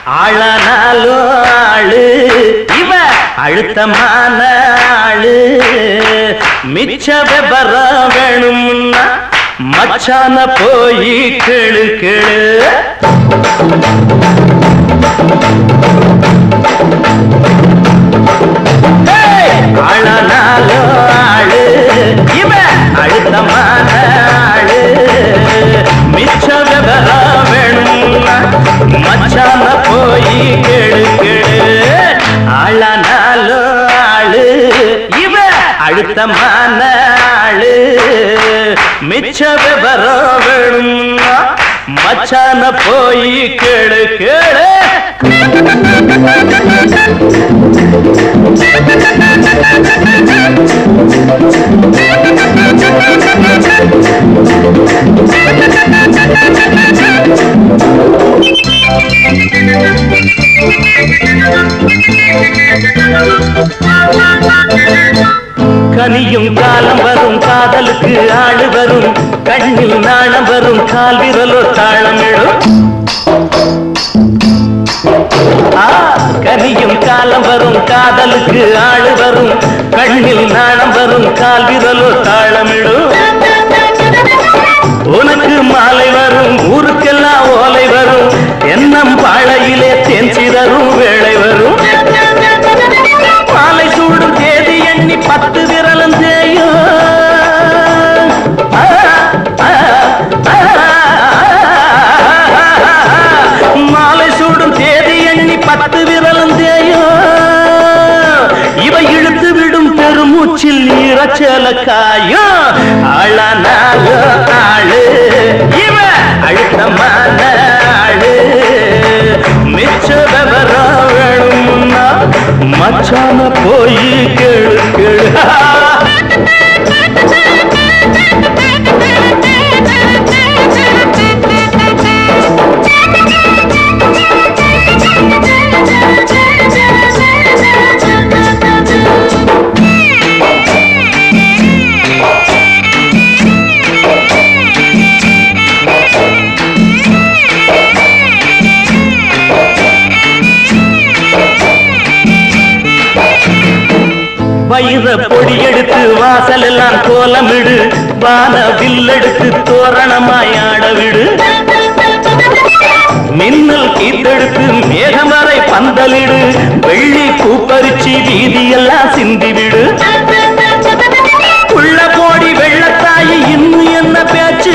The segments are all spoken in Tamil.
ஆளானாலும் ஆளு இவ அழுத்தமான ஆளு மிச்ச விபரம் வேணும்னா மச்சான போய் கேளு கேளு ஆளானாலும் ஆளு இவ அழுத்தமான ஆளு மிச்ச விவரம் வேணும்னா மச்சான போய் கேளு கேளு ஆளானாலும் ஆளு இவ அழுத்தமான ஆளு மிச்ச விவரம் வேணும்னா மச்சான போய் கேளு கேளு கனியும் காலம் வரும் காதலுக்கு ஆளு வரும் கண்ணில் நாணம் வரும் கால் விரலோ தாளமிடும் ஆ, கனியும் காலம் வரும் காதலுக்கு ஆளு வரும் கண்ணில் நாணம் வரும் கால் விரலோ தாளமிடும் உனக்கு மாலை வரும் ஊருக்கெல்லாம் ஓலை வரும் எண்ணம் பாழையிலே தேன் சிதறும் வேளை வரும் மாலை சூடும் தேதி எண்ணி பத்து விரலும் தேயும் ஆ, ஆ, ஆ, மாலை சூடும் தேதி எண்ணி பத்து விரலும் தேயும் இவ இழுத்து விடும் பெருமூச்சில் ஈரச்சல காயும் ஆளானால ஆளு இவ அழுத்தமான ஆளு மிச்ச விவரம் வேணும்னா மச்சான போய் கேளு கேளு வயிற பொடி எடுத்து வாசல் எல்லாம் கோலமிடு வான வில்லெடுத்து தோரணமாய் ஆட விடு மின்னல் கீத்தெடுத்து மேகம் வரை பந்தலிடு வெள்ளி பூப்பரிச்சி வீதியெல்லாம் சிந்திவிடு உள்ள கோடி வெள்ளத்தாயி இன்னும் என்ன பேச்சு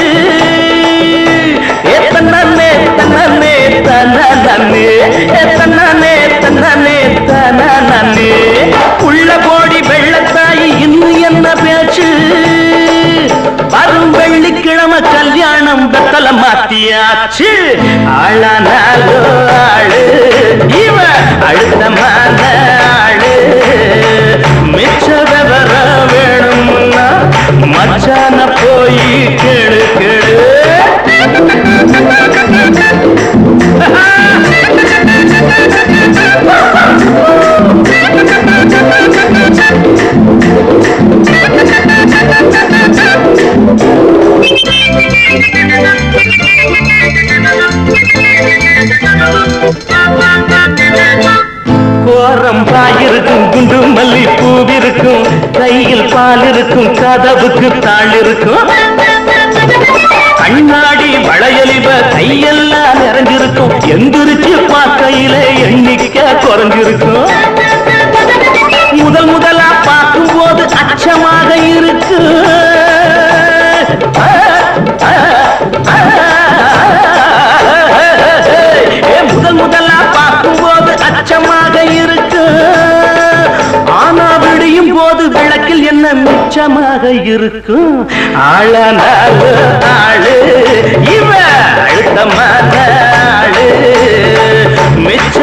ஏ தன்னே தன்னே தன்னே ஏ தன்னே தன்னே தன்னே உள்ள கோடி வெள்ளத்தாயி இன்னும் என்ன பேச்சு வரும் வெள்ளிக்கிழமை கல்யாணம் வெத்தல மாத்தியாச்சு ஆளானாலோ ஆளு இவ அழுத்தமான ஆளு மிச்ச விவரம் வேணும்னா மச்சான போய் கேளு கேளு கோரம் பாயிருக்கும் குண்டு மல்லி பூவிருக்கும் கையில் பால் இருக்கும் கதவுக்கு தாள் இருக்கும் கண்ணாடி வளையலிவ கையெல்லாம் நிறைஞ்சிருக்கும் எந்திரிச்சு பார்க்கையில எண்ணிக்கை குறைஞ்சிருக்கும் முதல் முதலா பார்க்கும் போது அச்சமாக இருக்கு ஆ, ஆ, ஆ, ஏ, முதல் முதலா பார்க்கும் போது அச்சமாக இருக்கு ஆனா விடியும் போது விளக்கில் என்ன மிச்சமாக இருக்கும் ஆளனால ஆளு இவ அழுத்தமான ஆளு மிச்ச